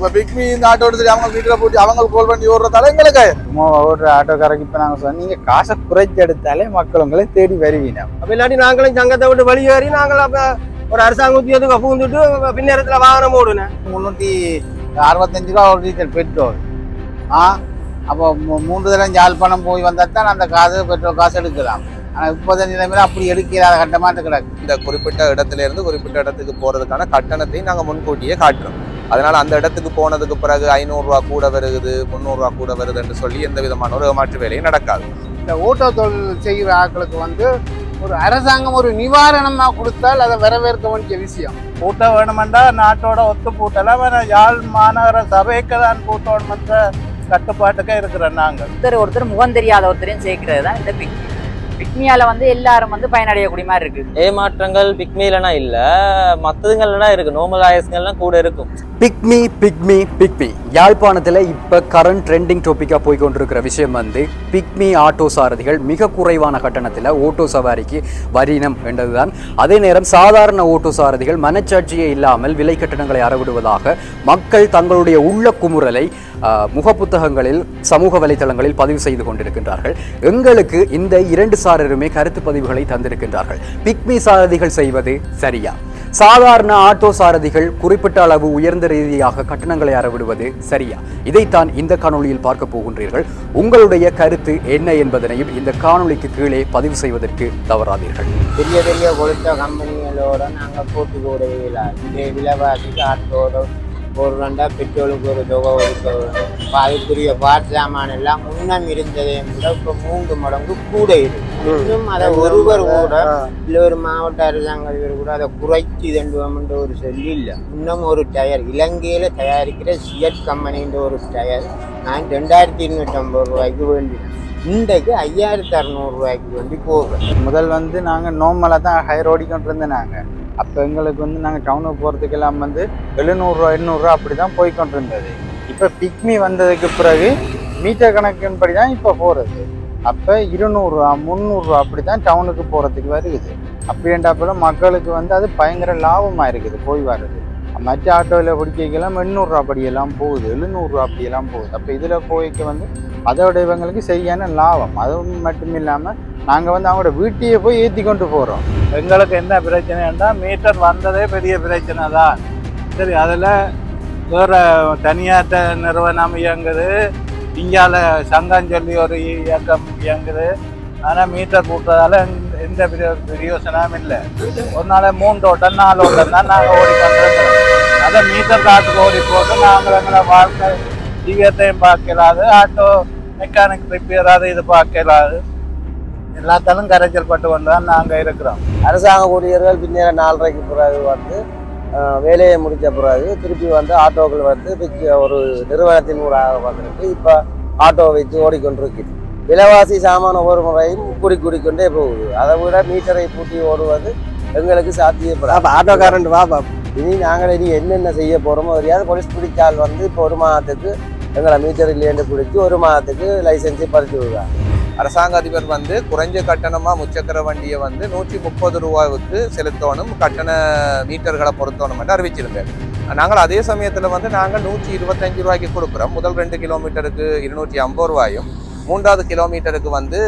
இப்ப பிக்மி இந்த ஆட்டோ எடுத்துட்டு அவங்க வீட்டுல போட்டு அவங்க கோல் பண்ணி ஓடுறதால எங்களுக்கு சும்மா ஓடுற ஆட்டோக்காரங்க இப்போ நாங்கள் சொன்னோம் நீங்கள் காசை குறைச்சி எடுத்தாலே மக்கள் உங்களை தேடி வருவீங்க அப்ப இல்லாட்டி நாங்களும் சங்கத்தை விட்டு வெளியேறி நாங்கள் அப்ப ஒரு அரசாங்க உத்தியோகத்துக்கு பூந்துட்டு பின்னேரத்துல வாகனம் ஓடுனேன் முந்நூற்றி அறுபத்தஞ்சு ரூபா ஒரு லிட்டர் பெட்ரோல் ஆ அப்போ மூ- மூன்று தடவை யாழ்ப்பாணம் போய் வந்தால் தான் அந்த காசு பெட்ரோல் காசு எடுக்கலாம் ஆனால் இப்போதைய நிலைமையில அப்படி எடுக்கிறாத கட்டமாட்டு கிடக்கு இந்த குறிப்பிட்ட இடத்துல இருந்து குறிப்பிட்ட இடத்துக்கு போறதுக்கான கட்டணத்தை நாங்க முன்கூட்டியே காட்டுறோம் அதனால அந்த இடத்துக்கு போனதுக்கு பிறகு ஐநூறு ரூபா கூட வருகுது முந்நூறு ரூபா கூட வருதுன்னு சொல்லி எந்த விதமான ஒரு ஏமாற்று வேலையும் நடக்காது இந்த ஓட்டோ தொழில் செய்கிற ஆட்களுக்கு வந்து ஒரு அரசாங்கம் ஒரு நிவாரணமாக கொடுத்தால் அதை வரவேற்க வேண்டிய விஷயம் பூட்ட வேணுமெண்டா நாட்டோட ஒத்து பூட்டலாம் ஆனால் யாழ் மாநகர சபைக்கு தான் பூட்டணுமென்ற கட்டுப்பாட்டுக்கே இருக்கிறோம் நாங்கள் ஒருத்தர் ஒருத்தர் முகம் தெரியாத ஒருத்தரையும் சேர்க்கிறது தான் இந்த பிக்மி பிக்மியால வந்து எல்லாரும் வந்து பயனடையக்கூடிய மாதிரி இருக்கு ஏமாற்றங்கள் பிக்மிலனா இல்ல மத்ததுங்கள்லாம் இருக்கு நோமல் ஆயஸ்கள்லாம் கூட இருக்கும் பிக்மி பிக்மி பிக்மி யாழ்ப்பாணத்தில் இப்போ கரண்ட் ட்ரெண்டிங் டாப்பிக்காக போய் கொண்டிருக்கிற விஷயம் வந்து பிக்மி ஆட்டோ சாரதிகள் மிக குறைவான கட்டணத்தில் ஓட்டோ சவாரிக்கு வரினம் என்றதுதான் அதே நேரம் சாதாரண ஓட்டோ சாரதிகள் மனச்சாட்சியே இல்லாமல் விலை கட்டணங்களை அறவிடுவதாக மக்கள் தங்களுடைய உள்ள குமுறலை ஆஹ், முகப்புத்தகங்களில் சமூக வலைத்தளங்களில் பதிவு செய்து கொண்டிருக்கின்றார்கள் எங்களுக்கு இந்த இரண்டு சாரருமே கருத்து பதிவுகளை தந்திருக்கின்றார்கள் பிக்மி சாரதிகள் செய்வது சரியா சாதாரண ஆட்டோ சாரதிகள் குறிப்பிட்ட அளவு உயர்ந்த ரீதியாக கட்டணங்களை அறவிடுவது சரியா இதைத்தான் இந்த காணொளியில் பார்க்க போகின்றீர்கள் உங்களுடைய கருத்து என்ன என்பதனையும் இந்த காணொளிக்கு கீழே பதிவு செய்வதற்கு தவறாதீர்கள் பெரிய பெரிய கொளுத்த கம்பெனிகளோட நாங்கள் போட்டி போட இயலாது இதே விலைவாசிக்கு ஆட்டோட ஒரு ரெண்டா பெட்ரோலுக்கு ஒரு தொகை ஒதுக்க வேணும். இப்ப அதுக்குரிய பாட் சாமான் எல்லாம் முன்னம் இருந்ததை விட இப்போ மூன்று மடங்கு கூட இருக்கு இன்னும் அதை ஒருவர் கூட இல்லை ஒரு மாவட்ட அரசாங்க இவர் கூட அதை குறைச்சி தண்டுவோம்ன்ற ஒரு சொல்லி இல்லை இன்னும் ஒரு டயர் இலங்கையில் தயாரிக்கிற சியட் கம்பெனின்ற ஒரு டயர் நான் ரெண்டாயிரத்தி இருநூற்றம்பது ரூபாய்க்கு வேண்டினேன் இன்றைக்கு ஐயாயிரத்தி அறநூறுரூவாய்க்கு வேண்டி போகிறேன் முதல் வந்து நாங்கள் நோமலாக தான் ஹையர் ஓடிக்கிட்டு இருந்தோம் நாங்கள் அப்போ எங்களுக்கு வந்து நாங்கள் டவுனுக்கு போகிறதுக்கெல்லாம் வந்து எழுநூறுரூவா எண்ணூறுரூவா அப்படி தான் போய்க்கொண்டு இருந்தது இப்போ பிக்மி வந்ததுக்கு பிறகு மீட்டர் கணக்கின்படி தான் இப்போ போகிறது அப்போ இருநூறுவா முந்நூறுரூவா அப்படி தான் டவுனுக்கு போகிறதுக்கு வருகுது அப்படின்றப்பல மக்களுக்கு வந்து அது பயங்கர லாபமாக இருக்குது போய் வர்றது மற்ற ஆட்டோவில் பிடிக்கலாம் எண்ணூறுரூவா படியெல்லாம் போகுது எழுநூறுரூவா அப்படியெல்லாம் போகுது அப்போ இதில் போய்க்க வந்து அதோட இவங்களுக்கு சரியான லாபம் அதுவும் மட்டும் இல்லாமல் நாங்கள் வந்து அவங்களோட வீட்டையே போய் ஏற்றி கொண்டு போகிறோம் எங்களுக்கு என்ன பிரச்சனைன்னா மீட்டர் வந்ததே பெரிய பிரச்சனை தான் சரி அதில் வேறு தனியார் த- நிறுவனம் இயங்குது இந்தியாவில் சங்கம் சொல்லி ஒரு இயக்கம் இயங்குது ஆனால் மீட்டர் போட்டதால எந்த- எந்த பிரிய பிரயோசனமும் இல்லை ஒரு நாள் மூணு ஓட்டம் நாலு ஓட்டம் தான் நாங்கள் ஓடிக்கொண்டிருக்கிறோம் அதை மீட்டர் காட்டுக்கு ஓடி போட்டு நாங்கள் எங்களை வாழ்க்கை ஜீவியத்தையும் பார்க்கலாது ஆட்டோ மெக்கானிக் ரிப்பேர் அது இது பார்க்கலாது எல்லாத்தாலும் கரைச்சல் பட்டு கொண்டு தான் நாங்கள் இருக்கிறோம் அரசாங்க ஊழியர்கள் பின்னேற நாலரைக்கு பிறகு வந்து அஹ், வேலையை முடிச்ச பிறகு திருப்பி வந்து ஆட்டோக்கள் வந்து பிக் ஒரு நிறுவனத்தின் ஊடாக வந்துருக்கு இப்போ ஆட்டோ வைத்து ஓடிக்கொண்டிருக்குது விலைவாசி சாமான ஒரு முறையும் கூடி கூடிக்கொண்டே போகுது அதை விட மீட்டரை பூட்டி ஓடுவது எங்களுக்கு சாத்தியப்படாது ஆட்டோக்காரன் வா இனி நாங்கள் இனி என்னென்ன செய்ய போகிறோமோ தெரியாது போலீஸ் பிடிச்சால் வந்து இப்போ ஒரு மாதத்துக்கு எங்களை மீட்டர் இல்லைன்னு பிடிச்சி ஒரு மாதத்துக்கு லைசன்ஸை பறிச்சு விடுறாங்க அரசாங்க அதிபர் வந்து குறைஞ்ச கட்டணமா முச்சக்கர வண்டியை வந்து நூற்றி முப்பது ரூபாய்க்கு செலுத்தணும் கட்டண மீட்டர்களை பொருத்தணும் என்று அறிவிச்சிருந்தார் நாங்கள் அதே சமயத்தில் வந்து நாங்கள் நூற்றி இருபத்தஞ்சு ரூபாய்க்கு கொடுக்குறோம் முதல் ரெண்டு கிலோமீட்டருக்கு இருநூற்றி ஐம்பது ரூபாயும் மூன்றாவது கிலோமீட்டருக்கு வந்து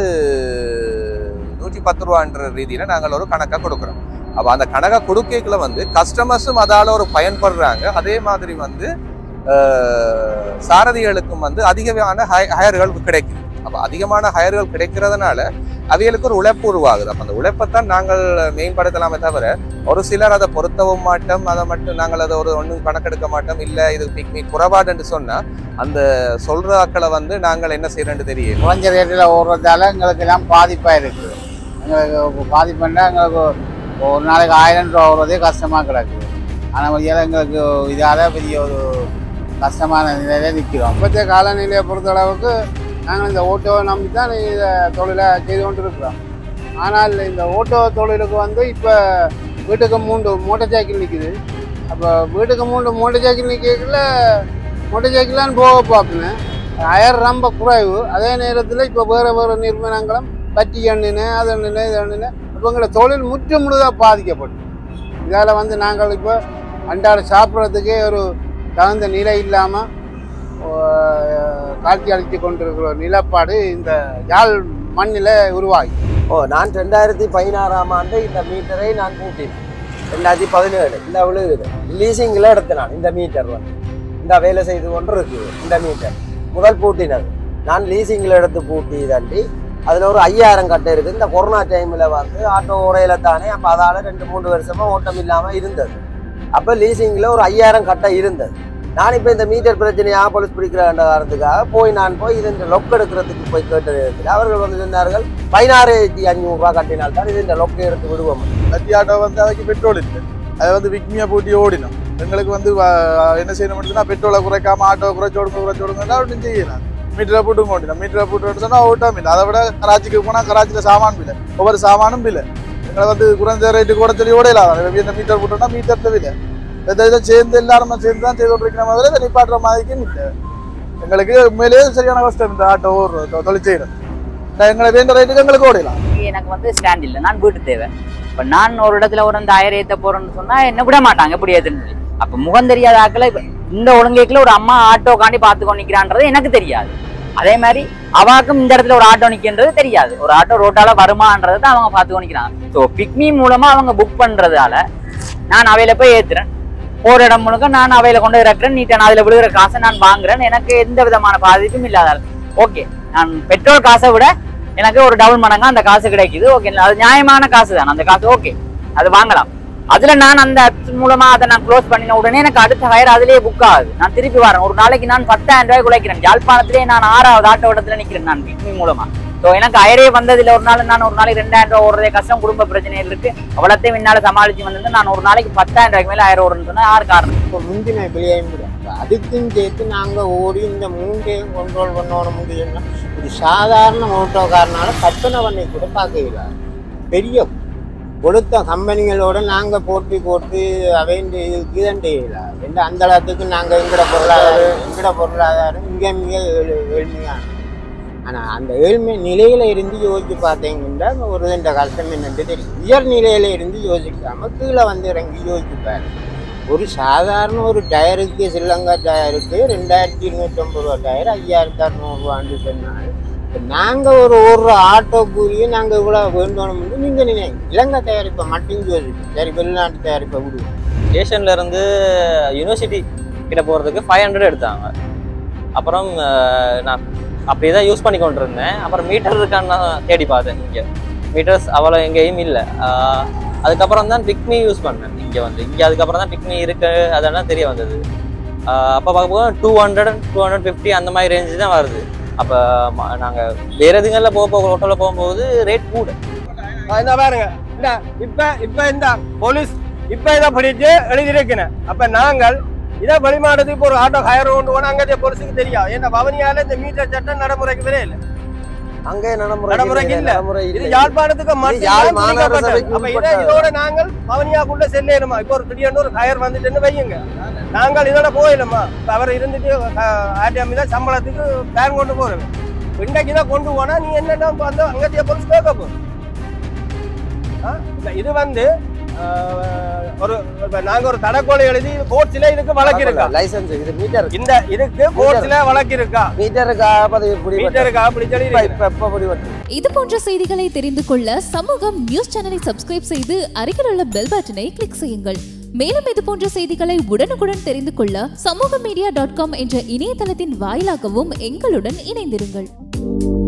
நூற்றி பத்து ரூபான்ற ரீதியில் நாங்கள் ஒரு கணக்காக கொடுக்குறோம் அப்போ அந்த கணக்கை கொடுக்கல வந்து கஸ்டமர்ஸும் அதால ஒரு பயன்படுறாங்க அதே மாதிரி வந்து அஹ், சாரதிகளுக்கும் வந்து அதிகமான ஹய- ஹயர்கள் கிடைக்குது அப்போ அதிகமான ஹயர்கள் கிடைக்கிறதுனால அவைகளுக்கு ஒரு உழைப்பு உருவாகுது அப்போ அந்த உழைப்பைத்தான் நாங்கள் மேம்படுத்தலாமே தவிர ஒரு சிலர் அதை பொருத்தவும் மாட்டோம் அதை மட்டும் நாங்கள் அதை ஒரு ஒன்றும் கணக்கெடுக்க மாட்டோம் இல்லை இது பிக்னிக் குறைபாடுன்னு சொன்னால் அந்த சொல்கிற ஆக்களை வந்து நாங்கள் என்ன செய்யறோன்னு தெரியும் குறைஞ்ச ரேட்டில் ஓடுறதால எங்களுக்கு எல்லாம் பாதிப்பாக இருக்குது எங்களுக்கு பாதிப்புன்னா எங்களுக்கு ஒரு நாளைக்கு ஆயிரம் ரூபா ஓடுறதே கஷ்டமாக கிடக்குது ஆனால் வழியால் எங்களுக்கு இதால் பெரிய ஒரு கஷ்டமான நிலையில நிற்கிறோம் இப்போத்தைய காலநிலையை பொறுத்தளவுக்கு நாங்கள் இந்த ஓட்டோவை நம்பி தான் இதை தொழிலை செய்து கொண்டு இருக்கிறோம் ஆனால் இந்த ஓட்டோ தொழிலுக்கு வந்து இப்போ வீட்டுக்கு மூன்று மோட்டார் சைக்கிள் நிற்குது அப்போ வீட்டுக்கு மூன்று மோட்டார் சைக்கிள் நிற்கல மோட்டார் சைக்கிளான்னு போக பார்ப்பேன் அயர் ரொம்ப குறைவு அதே நேரத்தில் இப்போ வேறு வேறு நிறுவனங்களும் பட்டி எண்ணினு அது எண்ணினு இது எண்ணினு இப்போ எங்களை தொழில் முற்று முழுதாக பாதிக்கப்படும் இதால் வந்து நாங்கள் இப்போ அன்றாட சாப்பிட்றதுக்கே ஒரு தகுந்த நிலை இல்லாமல் காட்சி அளித்து கொண்டிருக்கிற ஒரு நிலப்பாடு இந்த யாழ் மண்ணில் உருவாகி ஓ நான் ரெண்டாயிரத்தி பதினாறாம் ஆண்டு இந்த மீட்டரை நான் கூட்டினேன் ரெண்டாயிரத்தி பதினேழு இந்த விழுகுது லீசிங்கில் எடுத்தேன் நான் இந்த மீட்டர் வந்து இந்த வேலை செய்து கொண்டு இருக்குது இந்த மீட்டர் முதல் பூட்டினது நான் லீசிங்கில் எடுத்து பூட்டி தண்டி அதில் ஒரு ஐயாயிரம் கட்டை இருக்குது இந்த கொரோனா டைமில் வந்து ஆட்டோ உரையில தானே அப்போ அதால் ரெண்டு மூணு வருஷமாக ஓட்டம் இல்லாமல் இருந்தது அப்போ லீசிங்கில் ஒரு ஐயாயிரம் கட்டை இருந்தது நான் இப்போ இந்த மீட்டர் பிரச்சனையாக போலீஸ் பிடிக்கிற காரணத்துக்காக போய் நான் போய் இது இந்த லொக் எடுக்கிறதுக்கு போய் கேட்டது இருக்குது அவர்கள் வந்து சொன்னார்கள் பதினாறாயிரத்தி அஞ்சூறுரூவா கட்டினால் தான் இது இந்த லொக்கை எடுத்து விடுவோம் லத்தி ஆட்டோ வந்து அதுக்கு பெட்ரோல் இல்லை அதை வந்து விக்மியா பூட்டி ஓடினோம் எங்களுக்கு வந்து வ- என்ன செய்யணும் அப்படின்னா பெட்ரோலை குறைக்காம ஆட்டோ குறைச்சோடுங்க குறைச்சோடுங்கன்னா ஒன்றும் செய்யலாம் மீட்டரை போட்டு ஓடினோம் மீட்டரை போட்டு சொன்னா ஓட்டம் இல்லை அதை விட கராச்சிக்கு போனால் கராச்சியில் சாமான் இல்லை ஒவ்வொரு சாமானும் இல்லை எங்களை வந்து குறைஞ்ச ரேட்டு கூட சொல்லி ஓடையிலாம் என்ன மீட்டர் போட்டோம்னா மீட்டர் இல்லை இதை இதை சேர்ந்து எல்லாரும் சேர்ந்து தான் செய்து கொண்டிருக்கிற மாதிரி இதை நிப்பாட்டுற மாதிரிக்கும் இல்லை எங்களுக்கு உண்மையிலேயே சரியான கஷ்டம் இந்த ஆட்டோ ஓடுறது தொழில் செய்யறது எங்களை வேண்ட ரேட்டுக்கு எங்களுக்கு ஓடையலாம் எனக்கு வந்து ஸ்டாண்ட் இல்லை நான் வீட்டு தேவை இப்போ நான் ஒரு இடத்துல ஒரு அந்த ஆயிரம் ஏற்ற போறேன்னு சொன்னா என்ன விட மாட்டாங்க எப்படி ஏற்றுன்னு சொல்லி அப்போ முகம் தெரியாத ஆக்களை இப்ப இந்த ஒழுங்கைக்குள்ள ஒரு அம்மா ஆட்டோ காண்டி பார்த்து கொண்டு நிற்கிறான்றது எனக்கு தெரியாது அதே மாதிரி அவாக்கும் இந்த இடத்துல ஒரு ஆட்டோ நிற்கின்றது தெரியாது ஒரு ஆட்டோ ரோட்டால வருமானதை தான் அவங்க பார்த்து கொண்டு நிற்கிறாங்க ஸோ பிக்மி மூலமா அவங்க புக் பண்றதால நான் அவையில போய் ஏத்துறேன் போற இடம் முழுக்க நான் அவையில கொண்டு போய் இறக்குறேன் நீட்டா நான் அதுல விழுகிற காசை நான் வாங்குறேன் எனக்கு எந்த விதமான பாதிப்பும் இல்லாதால் ஓகே நான் பெட்ரோல் காசை விட எனக்கு ஒரு டபுள் மடங்கா அந்த காசு கிடைக்குது ஓகே அது நியாயமான காசு தான் அந்த காசு ஓகே அது வாங்கலாம் அதுல நான் அந்த app மூலமா அதை நான் க்ளோஸ் பண்ணின உடனே எனக்கு அடுத்த ஹயர் அதுலயே புக் ஆகுது நான் திருப்பி வரேன் ஒரு நாளைக்கு நான் பத்தாயிரம் ரூபாய் உழைக்கிறேன் யாழ்ப்பாணத்திலே நான் ஆறாவது ஆட்டோ இடத்துல நிக்கிறேன் நான் பிக்மி மூலமா ஸோ எனக்கு அயரே வந்ததுல ஒரு நாள் நான் ஒரு நாளைக்கு ரெண்டாயிரம் ரூபாய் ஓடுறதே கஷ்டம் குடும்ப பிரச்சனைகள் இருக்கு அவ்வளோத்தையும் முன்னால சமாளிச்சு வந்திருந்து நான் ஒரு நாளைக்கு பத்தாயிரம் ரூபாய்க்கு மேல ஆயிரம் ஓடுன்னு சொன்னா யார் காரணம் இப்போ முந்தின பிள்ளையும் கூட அப்ப அதுக்கும் சேர்த்து நாங்கள் ஓடி இந்த மூண்டையும் கண்ட்ரோல் பண்ணணும் முடியும்னா ஒரு சாதாரண ஓட்டோக்காரனால கற்பனை பண்ணி கூட பார்க்க இயலாது பெரிய கொடுத்த கம்பெனிகளோட நாங்கள் போட்டி போட்டு அவைண்டு இதண்டே இயலாது ஏன்னா அந்த அளவுக்கு நாங்கள் எங்கட பொருளாதாரம் எங்கட பொருளாதாரம் மிக மிக ஏழு- ஏழ்மையானது ஆனால் அந்த ஏழ்மை நிலையில இருந்து யோசிச்சு பார்த்தீங்கன்னா ஒரு ரெண்டு கஷ்டம் என்னன்னு தெரியும் உயர் நிலையில இருந்து யோசிக்காம கீழே வந்து இறங்கி யோசிச்சு பாருங்க ஒரு சாதாரண ஒரு டயருக்கு ஸ்ரீலங்கா டயருக்கு ரெண்டாயிரத்தி இருநூற்றம்பது ரூபா டயர் ஐயாயிரத்தி அறநூறுவான்னு சொன்னாங்க இப்போ நாங்கள் ஒரு ஒரு ஆட்டோ கூலியை நாங்கள் இவ்வளோ வேண்டணும்னு நீங்கள் நினைங்க இலங்கை தயாரிப்பை மட்டும் யோசிப்போம் சரி வெளிநாட்டு தயாரிப்பை விடுவோம் ஸ்டேஷன்ல இருந்து யூனிவர்சிட்டி கிட்ட போகிறதுக்கு ஃபைவ் ஹண்ட்ரட் எடுத்தாங்க அப்புறம் அஹ், நான் அப்படியே தான் யூஸ் பண்ணி கொண்டு இருந்தேன் அப்புறம் மீட்டர் இருக்கான்னு நான் தேடி பார்த்தேன் இங்கே மீட்டர்ஸ் அவ்வளோ எங்கேயும் இல்லை அதுக்கப்புறம் தான் பிக்மி யூஸ் பண்ணேன் இங்கே வந்து இங்கே அதுக்கப்புறம் தான் பிக்மி இருக்கு அதெல்லாம் தெரிய வந்தது அப்போ பார்க்கும்போது two hundred two hundred fifty அந்த மாதிரி ரேஞ்சு தான் வருது அப்போ நாங்கள் வேறு எதுங்களில் போக போக ஹோட்டலில் போகும்போது ரேட் கூட இந்த பாருங்க இந்த இப்ப இப்ப இந்த போலீஸ் இப்ப இதை பிடிச்சு எழுதியிருக்கிறேன் அப்ப நாங்கள் இதை வெளிமாடுறதுக்கு இப்போ ஒரு ஆட்டோ ஹயர் கொண்டு போனா அங்கே போலீஸுக்கு தெரியும் ஏன்னா பவனியால இந்த மீட்டர் சட்டம் நடைமுறைக்கு வரே இல்லை அங்கே நடைமுறை நடைமுறைக்கு இல்ல. நடைமுறை இது இல்லை யாழ்ப்பாணத்துக்கு மட்டும் யாழ் தான் மாநகர பிடிக்கப்பட்டது. சபைக்கு அப்ப இதை உட்பட்டது. இதோட நாங்கள் பவனியாக்குள்ள செல்லேருமா இப்போ ஒரு திடீர்னு ஒரு ஹயர் வந்துட்டுன்னு வையுங்க நாங்கள் இதோட போயிடலாமா இப்ப அவர் இருந்துட்டு ஆர்டிஎம் தான் சம்பளத்துக்கு பேங்க் கொண்டு போறோம் இன்றைக்கு தான் கொண்டு போனா நீ என்னன்னா வந்து அங்கத்திய போலீஸ் கேட்க போ ஆ? இல்ல, இது வந்து ஆஹ், ஒரு இப்ப நாங்க ஒரு தடக்கோலை எழுதி கோர்ட்ஸ்ல இதுக்கு வழக்கு இருக்கா லைசன்ஸ் இது மீட்டர் இந்த இதுக்கு கோர்ட்ஸ்ல வழக்கு இருக்கா மீட்டருக்காக பதிவு பிடிபட்ட மீட்டருக்கா அப்படி சொல்லி இப்ப இருக்கு. இப்ப எப்ப பிடிபட்டு இது போன்ற செய்திகளை தெரிந்து கொள்ள சமூகம் நியூஸ் சேனலை சப்ஸ்கிரைப் செய்து அருகில் உள்ள பெல் பட்டனை கிளிக் செய்யுங்கள் மேலும் இது போன்ற செய்திகளை உடனுக்குடன் தெரிந்து கொள்ள சமூக மீடியா டாட் காம் என்ற இணையதளத்தின் வாயிலாகவும் எங்களுடன் இணைந்திருங்கள்